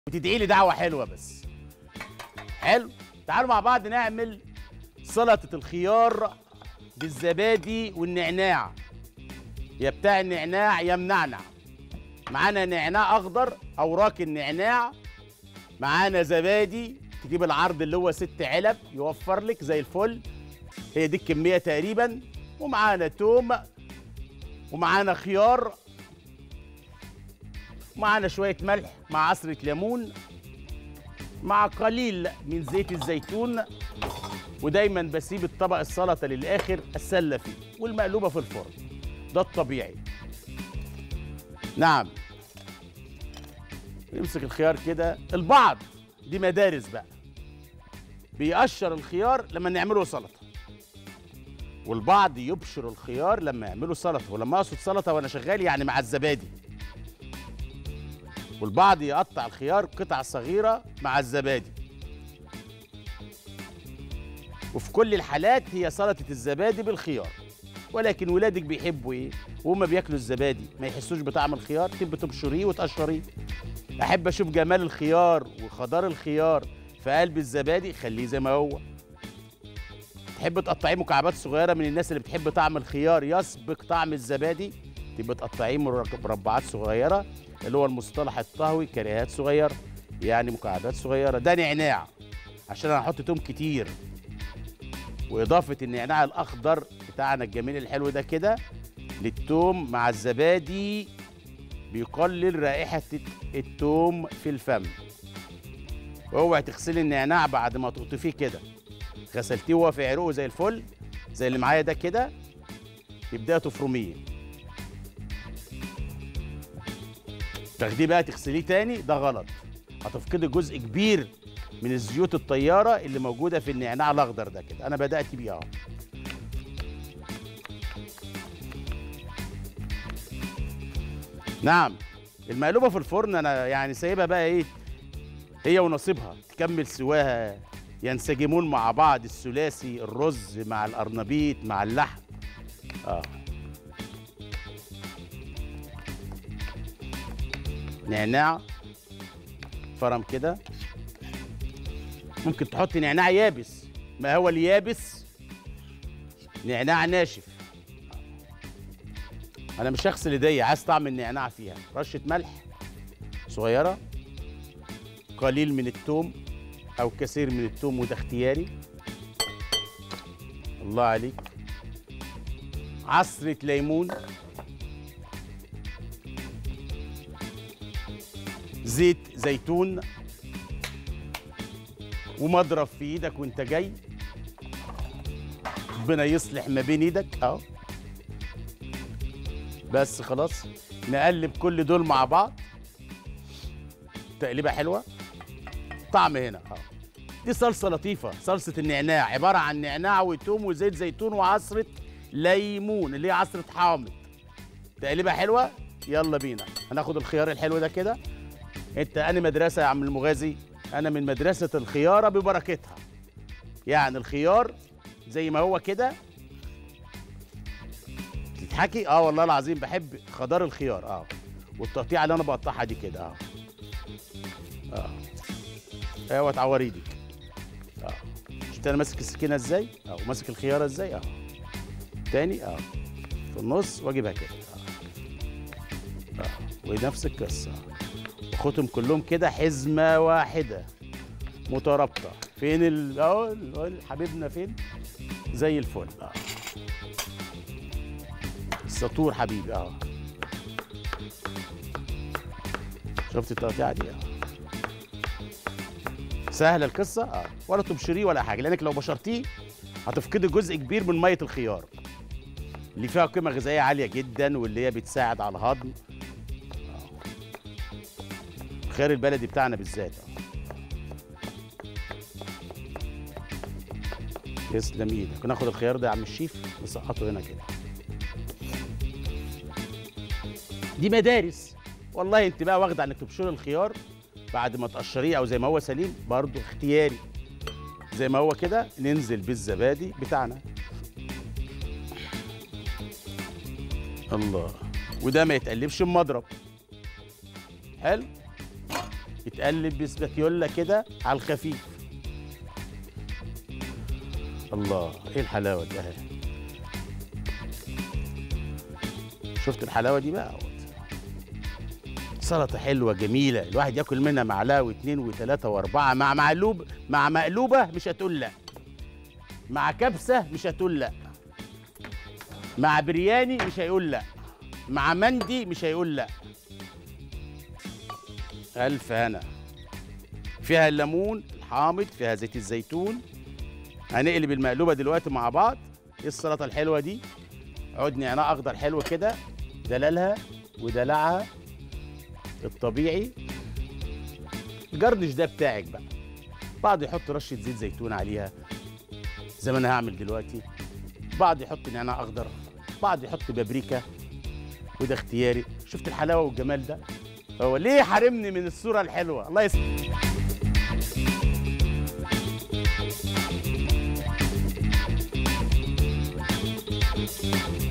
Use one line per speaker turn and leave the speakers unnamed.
وتدعي لي دعوه حلوه بس حلو تعالوا مع بعض نعمل سلطه الخيار بالزبادي والنعناع يا بتاع النعناع يا منعنع معانا نعناع اخضر اوراق النعناع معانا زبادي تجيب العرض اللي هو ست علب يوفر لك زي الفل هي دي الكميه تقريبا ومعانا توم ومعانا خيار ومعانا شويه ملح مع عصره ليمون مع قليل من زيت الزيتون ودايما بسيب الطبق السلطه للاخر اتسلى فيه والمقلوبه في الفرن ده الطبيعي نعم نمسك الخيار كده البعض دي مدارس بقى بيقشر الخيار لما نعمله سلطه والبعض يبشر الخيار لما يعملوا سلطه ولما اقصد سلطه وانا شغال يعني مع الزبادي والبعض يقطع الخيار قطع صغيره مع الزبادي وفي كل الحالات هي سلطه الزبادي بالخيار ولكن ولادك بيحبوا ايه وهم بياكلوا الزبادي ما يحسوش بطعم الخيار تبقى تبشريه وتقشريه احب اشوف جمال الخيار وخضار الخيار في قلب الزبادي خليه زي ما هو تحب تقطعيه مكعبات صغيره من الناس اللي بتحب طعم الخيار يسبق طعم الزبادي تبقى تقطعيه مرك- مربعات صغيره اللي هو المصطلح الطهوي كريهات صغيره يعني مكعبات صغيره ده نعناع عشان انا هحط توم كتير واضافه النعناع الاخضر بتاعنا الجميل الحلو ده كده للتوم مع الزبادي بيقلل رائحه التوم في الفم واوعي تغسلي النعناع بعد ما تقطفيه كده غسلتيه وهو في عروقه زي الفل زي اللي معايا ده كده تبداي تفرميه تاخديه بقى تغسليه تاني ده غلط هتفقدي جزء كبير من الزيوت الطياره اللي موجوده في النعناع الاخضر ده كده انا بدات بيه اهو نعم المقلوبه في الفرن انا يعني سايبها بقى ايه هي ونصيبها تكمل سواها ينسجمون مع بعض الثلاثي الرز مع القرنبيط مع اللحم اه نعناع فرم كده ممكن تحط نعناع يابس ما هو اليابس نعناع ناشف انا مش هغسل ايديا عايز طعم النعناع فيها رشه ملح صغيره قليل من الثوم او كثير من الثوم وده اختياري الله عليك عصره ليمون زيت زيتون ومضرب في ايدك وانت جاي ربنا يصلح ما بين ايدك اهو بس خلاص نقلب كل دول مع بعض تقليبه حلوه طعم هنا اه دي صلصه لطيفه صلصه النعناع عباره عن نعناع وتوم وزيت زيتون وعصره ليمون اللي هي عصره حامض تقليبه حلوه يلا بينا هناخد الخيار الحلو ده كده انت انا مدرسه يا عم المغازي انا من مدرسه الخياره ببركتها يعني الخيار زي ما هو كده تضحكي اه والله العظيم بحب خضار الخيار اه والتقطيعه اللي انا بقطعها دي كده اه اه ايوه تعوري ايدك اه شفت انا ماسك السكينه ازاي اه وماسك الخياره ازاي اه تاني اه في النص واجيبها كده اه اه ونفس القصه وخدهم كلهم كده حزمه واحده مترابطه فين ال اهو ال- حبيبنا فين زي الفل اه السطور حبيبي اه شفت التقطيعه دي اه سهله القصه اه ولا تبشريه ولا حاجه لانك لو بشرتيه هتفقدي جزء كبير من ميه الخيار اللي فيها قيمه غذائيه عاليه جدا واللي هي بتساعد على الهضم آه. الخيار البلدي بتاعنا بالذات اه يسلم ايدك ناخد الخيار ده يا عم الشيف نسقطه هنا كده دي مدارس والله انت بقى واخده انك تبشري الخيار بعد ما تقشريه او زي ما هو سليم برضو اختياري زي ما هو كده ننزل بالزبادي بتاعنا الله وده ما يتقلبش بمضرب حلو يتقلب بسباتيولا كده على الخفيف الله ايه الحلاوه دي اهي شفت الحلاوه دي بقى سلطه حلوه جميله الواحد ياكل منها معلقه واثنين وثلاثه واربعه مع مقلوب مع مقلوبه مش هتقول لا مع كبسه مش هتقول لا مع برياني مش هيقول لا مع مندي مش هيقول لا الف هنا فيها الليمون الحامض فيها زيت الزيتون هنقلب المقلوبه دلوقتي مع بعض ايه السلطه الحلوه دي عود نعناع اخضر حلو كده دلالها ودلعها الطبيعي الجردش ده بتاعك بقى بعض يحط رشه زيت زيتون عليها زي ما انا هعمل دلوقتي بعض يحط نعناع اخضر بعض يحط بابريكا وده اختياري شفت الحلاوه والجمال ده هو ليه حارمني من الصوره الحلوه الله يسلمك